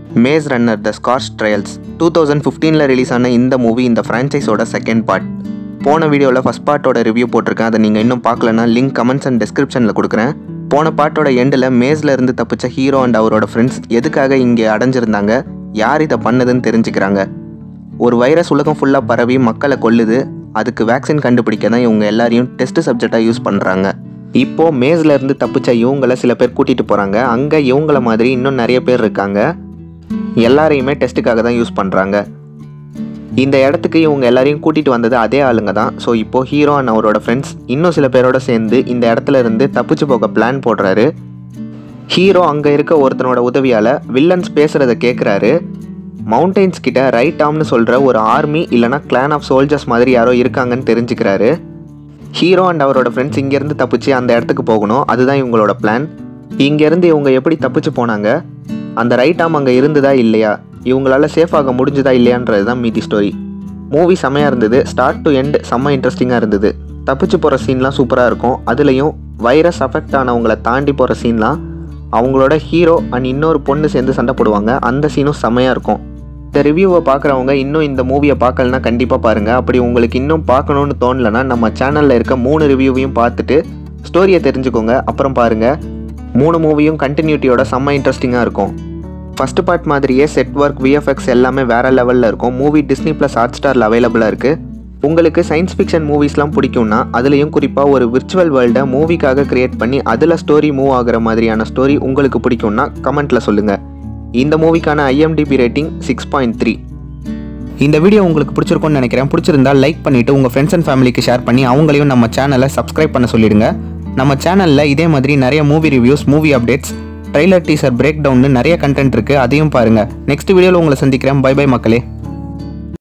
maze Runner the Scorch Trials two thousand ஃபிஃப்டீனில் release ஆன இந்த மூவி இந்த ஃப்ரான்ச்சைஸோட செகண்ட் பார்ட் போன வீடியோவில் ஃபஸ்ட் பார்ட்டோட ரிவ்யூ போட்டிருக்கேன் அதை நீங்கள் இன்னும் பார்க்கலனா லிங்க் கமெண்ட்ஸ் அண்ட் டிஸ்கிரிப்ஷனில் கொடுக்குறேன் போன பார்ட்டோட எண்டில் மேஸில் இருந்து தப்பிச்ச ஹீரோ அண்ட் அவரோட ஃப்ரெண்ட்ஸ் எதுக்காக இங்கே அடைஞ்சிருந்தாங்க யார் இதை பண்ணதுன்னு தெரிஞ்சுக்கிறாங்க ஒரு வைரஸ் உலகம் ஃபுல்லாக பரவி மக்களை கொல்லுது அதுக்கு வேக்சின் கண்டுபிடிக்க தான் இவங்க எல்லாரையும் டெஸ்ட் சப்ஜெக்டாக யூஸ் பண்ணுறாங்க இப்போது மேஸில் இருந்து தப்பிச்ச இவங்கள சில பேர் கூட்டிகிட்டு போகிறாங்க அங்கே இவங்கள மாதிரி இன்னும் நிறைய பேர் இருக்காங்க எல்லாரையுமே டெஸ்ட்டுக்காக தான் யூஸ் பண்ணுறாங்க இந்த இடத்துக்கு இவங்க எல்லாரையும் கூட்டிகிட்டு வந்தது அதே ஆளுங்க தான் ஸோ இப்போது ஹீரோ அண்ட் அவரோட ஃப்ரெண்ட்ஸ் இன்னும் சில பேரோட சேர்ந்து இந்த இடத்துல இருந்து தப்பிச்சு போக பிளான் போடுறாரு ஹீரோ அங்கே இருக்க ஒருத்தனோட உதவியால் வில்லன்ஸ் பேசுகிறத கேட்குறாரு மவுண்டெயின்ஸ் கிட்ட ரைட் ஆம்னு சொல்கிற ஒரு ஆர்மி இல்லைனா கிளான் ஆஃப் சோல்ஜர்ஸ் மாதிரி யாரோ இருக்காங்கன்னு தெரிஞ்சுக்கிறாரு ஹீரோ அண்ட் அவரோட ஃப்ரெண்ட்ஸ் இங்கேருந்து தப்பிச்சு அந்த இடத்துக்கு போகணும் அதுதான் இவங்களோட பிளான் இங்கேருந்து இவங்க எப்படி தப்பிச்சு போனாங்க அந்த ரைட் ஆம் அங்கே இருந்ததா இல்லையா இவங்களால சேஃப் ஆக முடிஞ்சதா இல்லையான்றது தான் மீதி ஸ்டோரி மூவி செம்மையாக இருந்தது ஸ்டார்ட் டு எண்ட் செம்ம இன்ட்ரெஸ்டிங்காக இருந்தது தப்பிச்சு போகிற சீன்லாம் சூப்பராக இருக்கும் அதுலேயும் வைரஸ் அஃபெக்ட் ஆனவங்கள தாண்டி போகிற சீன்லாம் அவங்களோட ஹீரோ அண்ட் இன்னொரு பொண்ணு சேர்ந்து சண்டை போடுவாங்க அந்த சீனும் செம்மையாக இருக்கும் இந்த ரிவ்யூவை பார்க்குறவங்க இன்னும் இந்த மூவியை பார்க்கலனா கண்டிப்பாக பாருங்கள் அப்படி உங்களுக்கு இன்னும் பார்க்கணுன்னு தோணலைன்னா நம்ம சேனலில் இருக்க மூணு ரிவ்யூவையும் பார்த்துட்டு ஸ்டோரியை தெரிஞ்சுக்கோங்க அப்புறம் பாருங்கள் மூணு மூவியும் கண்டினியூட்டியோட செம்ம இன்ட்ரெஸ்டிங்காக இருக்கும் ஃபஸ்ட்டு பார்ட் மாதிரியே செட் ஒர்க் விஎஃப்எக்ஸ் எல்லாமே வேறு லெவலில் இருக்கும் மூவி டிஸ்னி ப்ளஸ் ஹாட் ஸ்டாரில் அவைலபிளாக இருக்குது உங்களுக்கு சயின்ஸ் ஃபிக்ஷன் மூவிஸ்லாம் பிடிக்கும்னா அதுலேயும் குறிப்பாக ஒரு விர்ச்சுவல் வேர்ல்டை மூவிக்காக க்ரியேட் பண்ணி அதில் ஸ்டோரி மூவ் ஆகுற மாதிரியான ஸ்டோரி உங்களுக்கு பிடிக்கும்னா கமெண்ட்டில் சொல்லுங்கள் இந்த மூவிக்கான IMDb rating six point three இந்த வீடியோ உங்களுக்கு பிடிச்சிருக்கும்னு நினைக்கிறேன் பிடிச்சிருந்தா லைக் பண்ணிவிட்டு உங்கள் ஃப்ரெண்ட்ஸ் அண்ட் ஃபேமிலிக்கு ஷேர் பண்ணி அவங்களையும் நம்ம சேனலை சப்ஸ்கிரைப் பண்ண சொல்லிடுங்க நம்ம சேனலில் இதே மாதிரி நிறைய movie reviews movie updates trailer teaser break டவுன்னு நிறைய கண்டென்ட் இருக்குது அதையும் பாருங்கள் நெக்ஸ்ட் வீடியோவில் உங்களை சந்திக்கிறேன் பை பை மக்களே